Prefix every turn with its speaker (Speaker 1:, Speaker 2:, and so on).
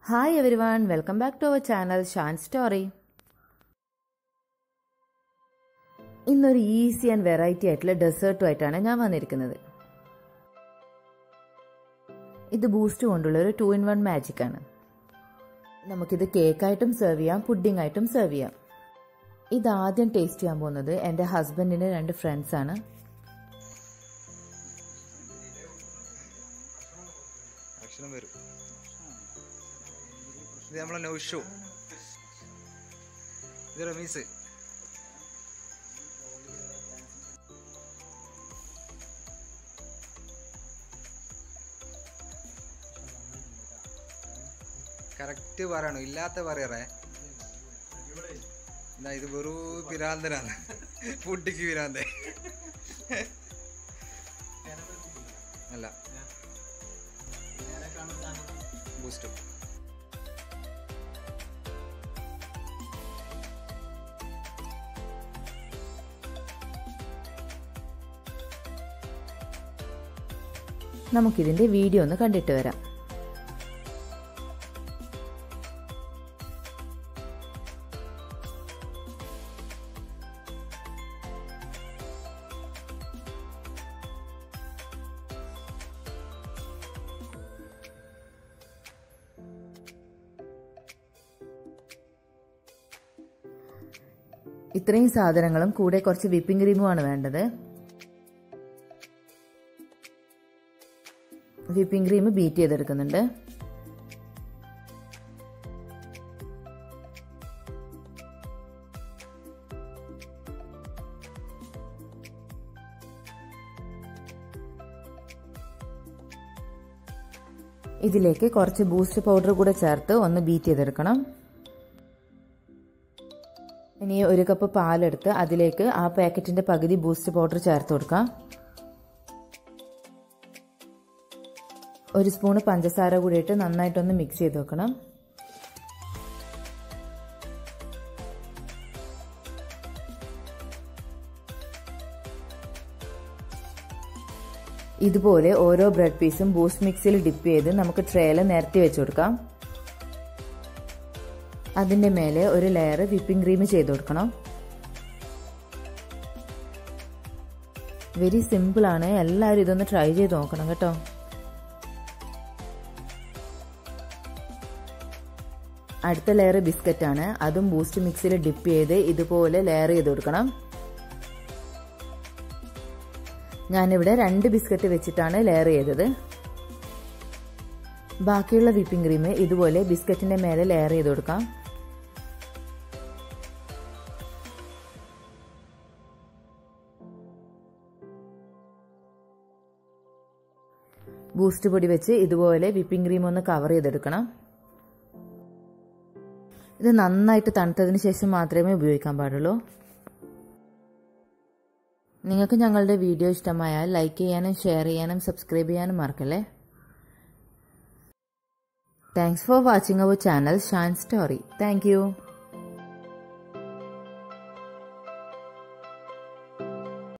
Speaker 1: hi everyone welcome back to our channel Shaan story ഇന്നൊരു easy and variety ആയിട്ടുള്ള ഡെസേർട്ടുമായിട്ടാണ് ഞാൻ വന്നിരിക്കുന്നത് ഇത് ബൂസ്റ്റ് കൊണ്ടുള്ള ഒരു ടു ഇൻ വൺ മാജിക് ആണ് നമുക്കിത് കേക്കായിട്ടും സെർവ് ചെയ്യാം പുഡിംഗ് ആയിട്ടും സെർവ് ചെയ്യാം ഇത് ആദ്യം ടേസ്റ്റ് ചെയ്യാൻ പോകുന്നത് എൻ്റെ ഹസ്ബൻഡിൻ്റെ രണ്ട് ഫ്രണ്ട്സ് ആണ്
Speaker 2: ഭക്ഷണം വരും ഇത് നമ്മളെ നൗഷു ഇത് റമീസ് കറക്റ്റ് പറയണു ഇല്ലാത്ത പറയറേ എന്നാ ഇത് വെറു പിരാന്തനാണ് ഫുഡിക്ക് പിരാന്തേ അല്ല ബൂസ്റ്റ്
Speaker 1: നമുക്കിതിൻ്റെ വീഡിയോ ഒന്ന് കണ്ടിട്ട് വരാം ഇത്രയും സാധനങ്ങളും കൂടെ കുറച്ച് വിപ്പിംഗ് ക്രീമുമാണ് വേണ്ടത് വിപ്പിംഗ് ക്രീം ബീറ്റ് ചെയ്തെടുക്കുന്നുണ്ട് ഇതിലേക്ക് കുറച്ച് ബൂസ്റ്റ് പൗഡർ കൂടെ ചേർത്ത് ഒന്ന് ബീറ്റ് ചെയ്തെടുക്കണം ഇനി ഒരു കപ്പ് പാലെടുത്ത് അതിലേക്ക് ആ പാക്കറ്റിന്റെ പകുതി ബൂസ്റ്റ് പൗഡർ ചേർത്ത് കൊടുക്കാം ഒരു സ്പൂണ് പഞ്ചസാര കൂടി ഇട്ട് നന്നായിട്ടൊന്ന് മിക്സ് ചെയ്ത് വെക്കണം ഇതുപോലെ ഓരോ ബ്രെഡ് പീസും ബൂസ്റ്റ് മിക്സിൽ ഡിപ്പ് ചെയ്ത് നമുക്ക് ട്രേയിൽ നിരത്തി വെച്ച് കൊടുക്കാം അതിൻ്റെ മേലെ ഒരു ലെയർ വിപ്പിംഗ് ക്രീം ചെയ്ത് കൊടുക്കണം വെരി സിമ്പിളാണ് എല്ലാവരും ഇതൊന്ന് ട്രൈ ചെയ്ത് നോക്കണം കേട്ടോ അടുത്ത ലെയർ ബിസ്ക്കറ്റ് ആണ് അതും ബൂസ്റ്റ് മിക്സിൽ ഡിപ്പ് ചെയ്ത് ഇതുപോലെ ലെയർ ചെയ്ത് കൊടുക്കണം ഞാനിവിടെ രണ്ട് ബിസ്ക്കറ്റ് വെച്ചിട്ടാണ് ലെയർ ചെയ്തത് ബാക്കിയുള്ള വിപ്പിംഗ് ക്രീം ഇതുപോലെ ബിസ്ക്കറ്റിന്റെ മേലെ ലെയർ ചെയ്ത് കൊടുക്കാം ബൂസ്റ്റ് പൊടി വെച്ച് ഇതുപോലെ വിപ്പിംഗ് ക്രീം ഒന്ന് കവർ ചെയ്തെടുക്കണം ഇത് നന്നായിട്ട് തണുത്തതിന് ശേഷം മാത്രമേ ഉപയോഗിക്കാൻ പാടുള്ളൂ നിങ്ങൾക്ക് ഞങ്ങളുടെ വീഡിയോ ഇഷ്ടമായാൽ ലൈക്ക് ചെയ്യാനും ഷെയർ ചെയ്യാനും സബ്സ്ക്രൈബ് ചെയ്യാനും മറക്കല്ലേ thanks for watching our channel Shaan story thank